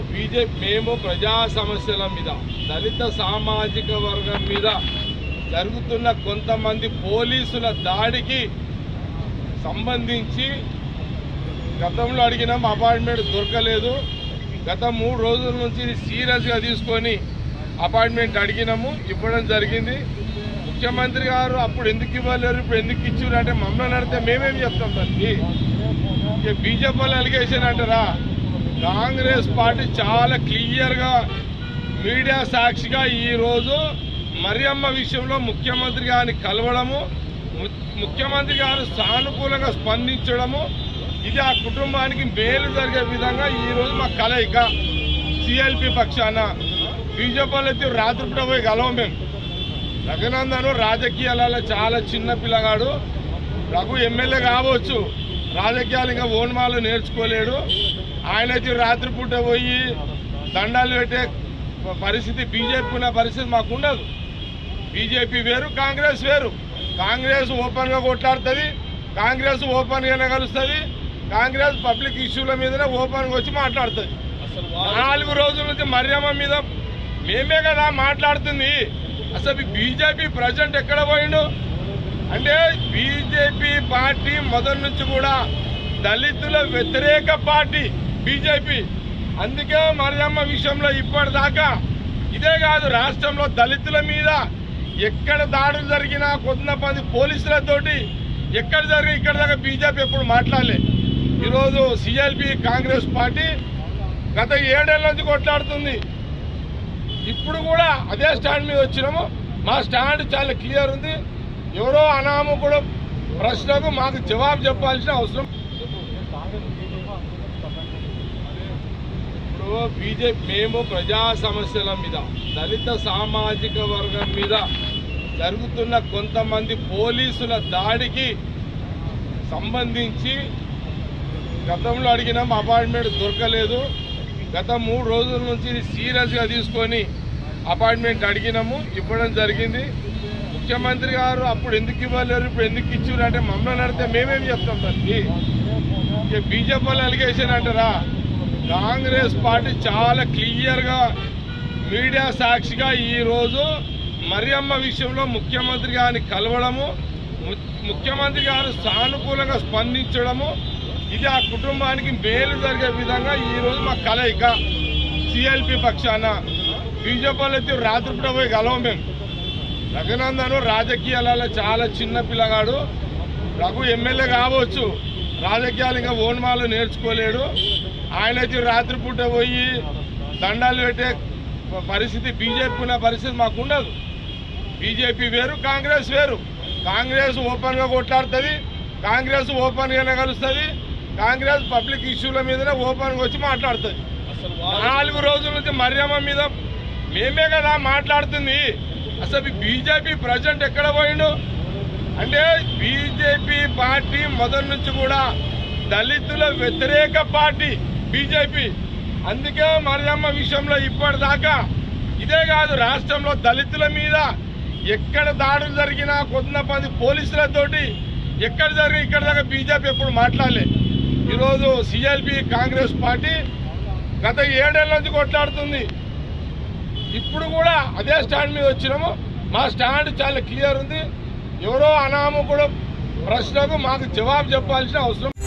BJP మేము ప్రజా సమస్యల మీద దళిత సామాజిక వర్గం మీద జరుగుతున్న కొంతమంది పోలీసుల దాడికి సంబంధించి గతంలో అడిగినాం అపాయింట్మెంట్ దొరకలేదు గత మూడు రోజుల నుంచి ఇది సీరియస్గా తీసుకొని అపాయింట్మెంట్ అడిగినాము ఇవ్వడం జరిగింది ముఖ్యమంత్రి గారు అప్పుడు ఎందుకు ఇవ్వలేరు ఇప్పుడు ఎందుకు ఇచ్చారు అంటే మమ్మల్ని అడిగితే మేమేం చెప్తాం దానికి ఇక బీజేపీ వాళ్ళు అలిగేషన్ అంటారా కాంగ్రెస్ పార్టీ చాలా క్లియర్గా మీడియా సాక్షిగా ఈరోజు మరియమ్మ విషయంలో ముఖ్యమంత్రి గారిని కలవడము ము- ముఖ్యమంత్రి గారు సానుకూలంగా స్పందించడము ఇది ఆ కుటుంబానికి మేలు జరిగే విధంగా ఈరోజు మా కలయిక సిఎల్పి పక్షాన బీజేపీ వాళ్ళు అయితే రాత్రిపూట పోయి కలవం మేము రఘునందన్ రాజకీయాలలో చాలా చిన్న పిల్లగాడు రఘు ఎమ్మెల్యే కావచ్చు రాజకీయాలు ఇంకా ఓన్మాలు నేర్చుకోలేడు ఆయన అయితే రాత్రిపూట పోయి దండాలు పెట్టే పరిస్థితి బీజేపీ ఉన్న పరిస్థితి మాకు ఉండదు బీజేపీ వేరు కాంగ్రెస్ వేరు కాంగ్రెస్ ఓపెన్గా కొట్లాడుతుంది కాంగ్రెస్ ఓపెన్గానే కలుస్తుంది కాంగ్రెస్ పబ్లిక్ ఇష్యూల మీదనే ఓపెన్గా వచ్చి మాట్లాడుతుంది నాలుగు రోజుల నుంచి మరియమ్మ మీద మేమే కదా మాట్లాడుతుంది అసలు బీజేపీ ప్రజెంట్ ఎక్కడ పోయిండు అంటే బీజేపీ పార్టీ మొదటి నుంచి కూడా దళితుల వ్యతిరేక పార్టీ బీజేపీ అందుకే మరియమ్మ విషయంలో ఇప్పటిదాకా ఇదే కాదు రాష్ట్రంలో దళితుల మీద ఎక్కడ దాడులు జరిగినా కొంతమంది పోలీసులతోటి ఎక్కడ జరిగి ఇక్కడ దాకా బీజేపీ ఎప్పుడు మాట్లాడలే ఈరోజు సిఎల్పి కాంగ్రెస్ పార్టీ గత ఏడేళ్ల నుంచి కొట్లాడుతుంది ఇప్పుడు కూడా అదే స్టాండ్ మీద వచ్చినాము మా స్టాండ్ చాలా క్లియర్ ఉంది ఎవరో అనామకుడు ప్రశ్నకు మాకు జవాబు చెప్పాల్సిన అవసరం ఇప్పుడు బీజేపీ మేము ప్రజా సమస్యల మీద దళిత సామాజిక వర్గం మీద జరుగుతున్న కొంతమంది పోలీసుల దాడికి సంబంధించి గతంలో అడిగినాం అపాయింట్మెంట్ దొరకలేదు గత మూడు రోజుల నుంచి ఇది సీరియస్గా తీసుకొని అపాయింట్మెంట్ అడిగినాము ఇవ్వడం జరిగింది ముఖ్యమంత్రి గారు అప్పుడు ఎందుకు ఇవ్వలేరు ఇప్పుడు ఎందుకు ఇచ్చారు అంటే మమ్మల్ని అడిగితే మేమేం చెప్తాం దానికి ఇక బీజేపీ వాళ్ళు అలిగేషన్ అంటారా కాంగ్రెస్ పార్టీ చాలా క్లియర్గా మీడియా సాక్షిగా ఈరోజు మరియమ్మ విషయంలో ముఖ్యమంత్రి గారిని కలవడము ము- ముఖ్యమంత్రి గారు సానుకూలంగా స్పందించడము ఇది ఆ కుటుంబానికి మేలు జరిగే విధంగా ఈరోజు మా కలయిక సిఎల్పి పక్షాన బీజేపీ వాళ్ళు అయితే రాత్రిపూట పోయి కలవం మేము రఘునందన్ రాజకీయాలలో చాలా చిన్న పిల్లగాడు రఘు ఎమ్మెల్యే కావచ్చు రాజకీయాలు ఇంకా ఓన్మాలు నేర్చుకోలేడు ఆయన అయితే రాత్రిపూట పోయి దండాలు పెట్టే పరిస్థితి బీజేపీ ఉన్న పరిస్థితి మాకు ఉండదు బీజేపీ వేరు కాంగ్రెస్ వేరు కాంగ్రెస్ ఓపెన్గా కొట్లాడుతుంది కాంగ్రెస్ ఓపెన్గానే కలుస్తుంది కాంగ్రెస్ పబ్లిక్ ఇష్యూల మీదనే ఓపెన్గా వచ్చి మాట్లాడుతుంది నాలుగు రోజుల నుంచి మరియమ్మ మీద మేమే కదా మాట్లాడుతుంది అసలు బీజేపీ ప్రజెంట్ ఎక్కడ పోయిండు అంటే బీజేపీ పార్టీ మొదటి నుంచి కూడా దళితుల వ్యతిరేక పార్టీ బీజేపీ అందుకే మరియమ్మ విషయంలో ఇప్పటిదాకా ఇదే కాదు రాష్ట్రంలో దళితుల మీద ఎక్కడ దాడులు జరిగినా కొంతమంది పోలీసులతోటి ఎక్కడ జరిగి ఇక్కడ దాకా బీజేపీ ఎప్పుడు మాట్లాడలే ఈరోజు సిఎల్పి కాంగ్రెస్ పార్టీ గత ఏడేళ్ల నుంచి కొట్లాడుతుంది ఇప్పుడు కూడా అదే స్టాండ్ మీద వచ్చినాము మా స్టాండ్ చాలా క్లియర్ ఉంది ఎవరో అనామకుడు ప్రశ్నకు మాకు జవాబు చెప్పాల్సిన అవసరం